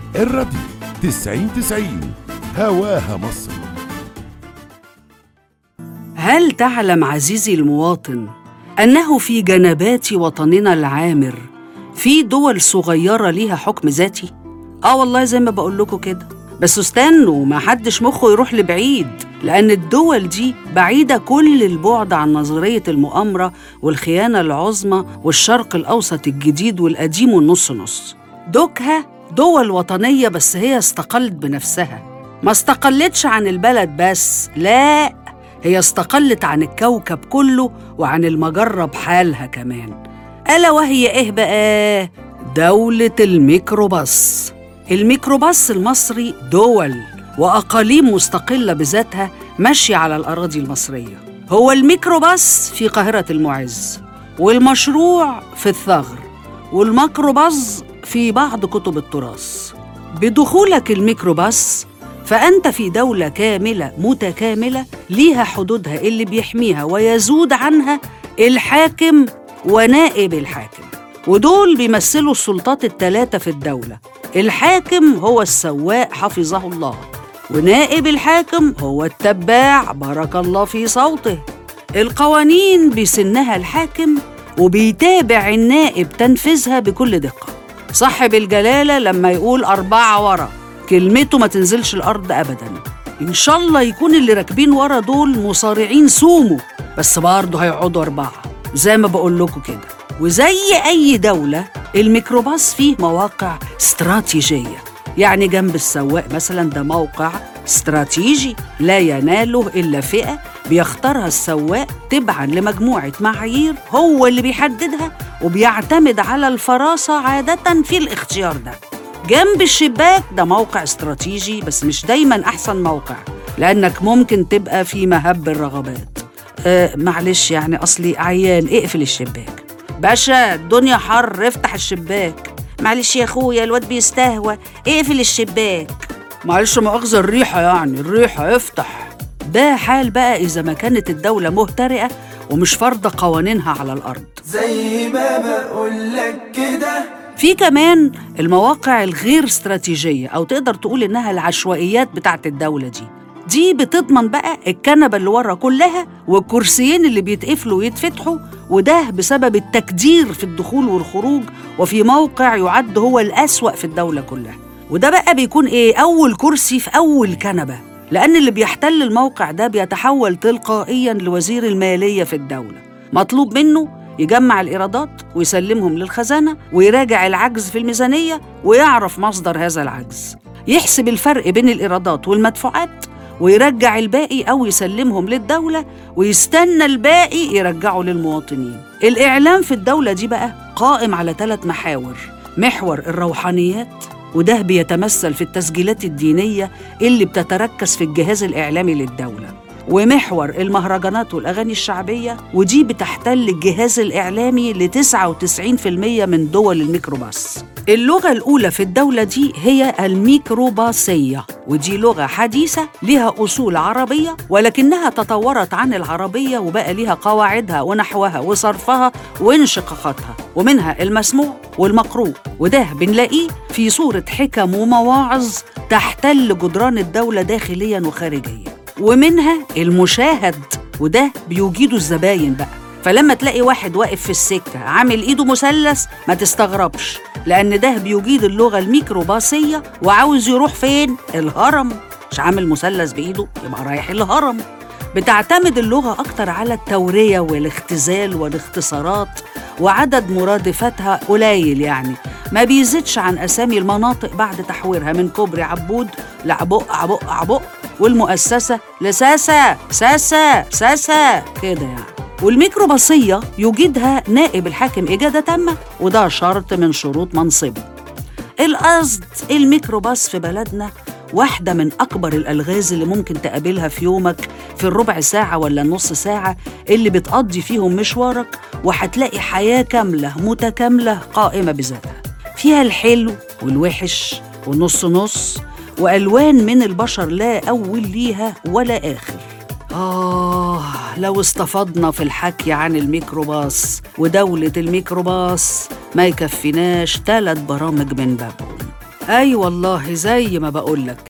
الراديو تسعين تسعين هواها مصر هل تعلم عزيزي المواطن انه في جنبات وطننا العامر في دول صغيره ليها حكم ذاتي اه والله زي ما بقول لكم كده بس استنوا ما حدش مخه يروح لبعيد لان الدول دي بعيده كل البعد عن نظريه المؤامره والخيانه العظمى والشرق الاوسط الجديد والقديم والنص نص دوكها دول وطنيه بس هي استقلت بنفسها ما استقلتش عن البلد بس لا هي استقلت عن الكوكب كله وعن المجرة بحالها كمان ألا وهي إيه بقى؟ دولة الميكروباص الميكروباص المصري دول وأقاليم مستقلة بذاتها ماشية على الأراضي المصرية هو الميكروباص في قاهرة المعز والمشروع في الثغر والميكروباص في بعض كتب التراث بدخولك الميكروباص فأنت في دولة كاملة متكاملة ليها حدودها اللي بيحميها ويزود عنها الحاكم ونائب الحاكم ودول بيمثلوا السلطات الثلاثة في الدولة الحاكم هو السواق حفظه الله ونائب الحاكم هو التباع بارك الله في صوته القوانين بيسنها الحاكم وبيتابع النائب تنفيذها بكل دقة صاحب الجلالة لما يقول أربعة ورا كلمته ما تنزلش الأرض أبدا إن شاء الله يكون اللي راكبين ورا دول مصارعين سومو بس برضه هيقعدوا أربعة زي ما بقول لكم كده وزي أي دولة الميكروباص فيه مواقع استراتيجية يعني جنب السواق مثلا ده موقع استراتيجي لا يناله إلا فئة بيختارها السواق تبعا لمجموعة معايير هو اللي بيحددها وبيعتمد على الفراسة عادة في الاختيار ده جنب الشباك ده موقع استراتيجي بس مش دايما أحسن موقع لأنك ممكن تبقى في مهب الرغبات أه معلش يعني أصلي عيان اقفل الشباك باشا الدنيا حر افتح الشباك معلش يا اخويا الواد بيستهوى اقفل الشباك معلش مؤاخذة الريحة يعني الريحة افتح ده حال بقى إذا ما كانت الدولة مهترئة ومش فارضة قوانينها على الأرض زي ما بقولك كده في كمان المواقع الغير استراتيجية أو تقدر تقول إنها العشوائيات بتاعت الدولة دي دي بتضمن بقى الكنبة اللي ورا كلها والكرسيين اللي بيتقفلوا ويتفتحوا وده بسبب التكدير في الدخول والخروج وفي موقع يعد هو الأسوأ في الدولة كلها وده بقى بيكون إيه أول كرسي في أول كنبة لأن اللي بيحتل الموقع ده بيتحول تلقائيا لوزير المالية في الدولة مطلوب منه يجمع الإيرادات ويسلمهم للخزانة ويراجع العجز في الميزانية ويعرف مصدر هذا العجز يحسب الفرق بين الإيرادات والمدفوعات ويرجع الباقي أو يسلمهم للدولة ويستنى الباقي يرجعه للمواطنين الإعلام في الدولة دي بقى قائم على ثلاث محاور محور الروحانيات وده بيتمثل في التسجيلات الدينية اللي بتتركز في الجهاز الإعلامي للدولة ومحور المهرجانات والأغاني الشعبية ودي بتحتل الجهاز الإعلامي ل 99% من دول الميكروباص اللغة الأولى في الدولة دي هي الميكروباصية ودي لغة حديثة لها أصول عربية ولكنها تطورت عن العربية وبقى لها قواعدها ونحوها وصرفها وانشقاقاتها ومنها المسموع والمقروء وده بنلاقيه في صورة حكم ومواعظ تحتل جدران الدولة داخليا وخارجيا ومنها المشاهد وده بيجيده الزباين بقى فلما تلاقي واحد واقف في السكة عامل إيده مثلث ما تستغربش لأن ده بيجيد اللغة الميكروباصية وعاوز يروح فين؟ الهرم مش عامل مثلث بإيده يبقى رايح الهرم بتعتمد اللغة أكتر على التورية والاختزال والاختصارات وعدد مرادفتها قليل يعني ما بيزيدش عن أسامي المناطق بعد تحويرها من كوبري عبود لعبق عبق عبق والمؤسسة لساسة ساسة ساسة كده يعني والميكروباصية يجيدها نائب الحاكم إجادة تامة وده شرط من شروط منصبه القصد الميكروباص في بلدنا واحدة من أكبر الألغاز اللي ممكن تقابلها في يومك في الربع ساعة ولا النص ساعة اللي بتقضي فيهم مشوارك وهتلاقي حياة كاملة متكاملة قائمة بذاتها فيها الحلو والوحش والنص نص وألوان من البشر لا أول ليها ولا آخر آه لو استفضنا في الحكي عن الميكروباص ودولة الميكروباص ما يكفيناش تلات برامج من بابهم اي والله زي ما بقولك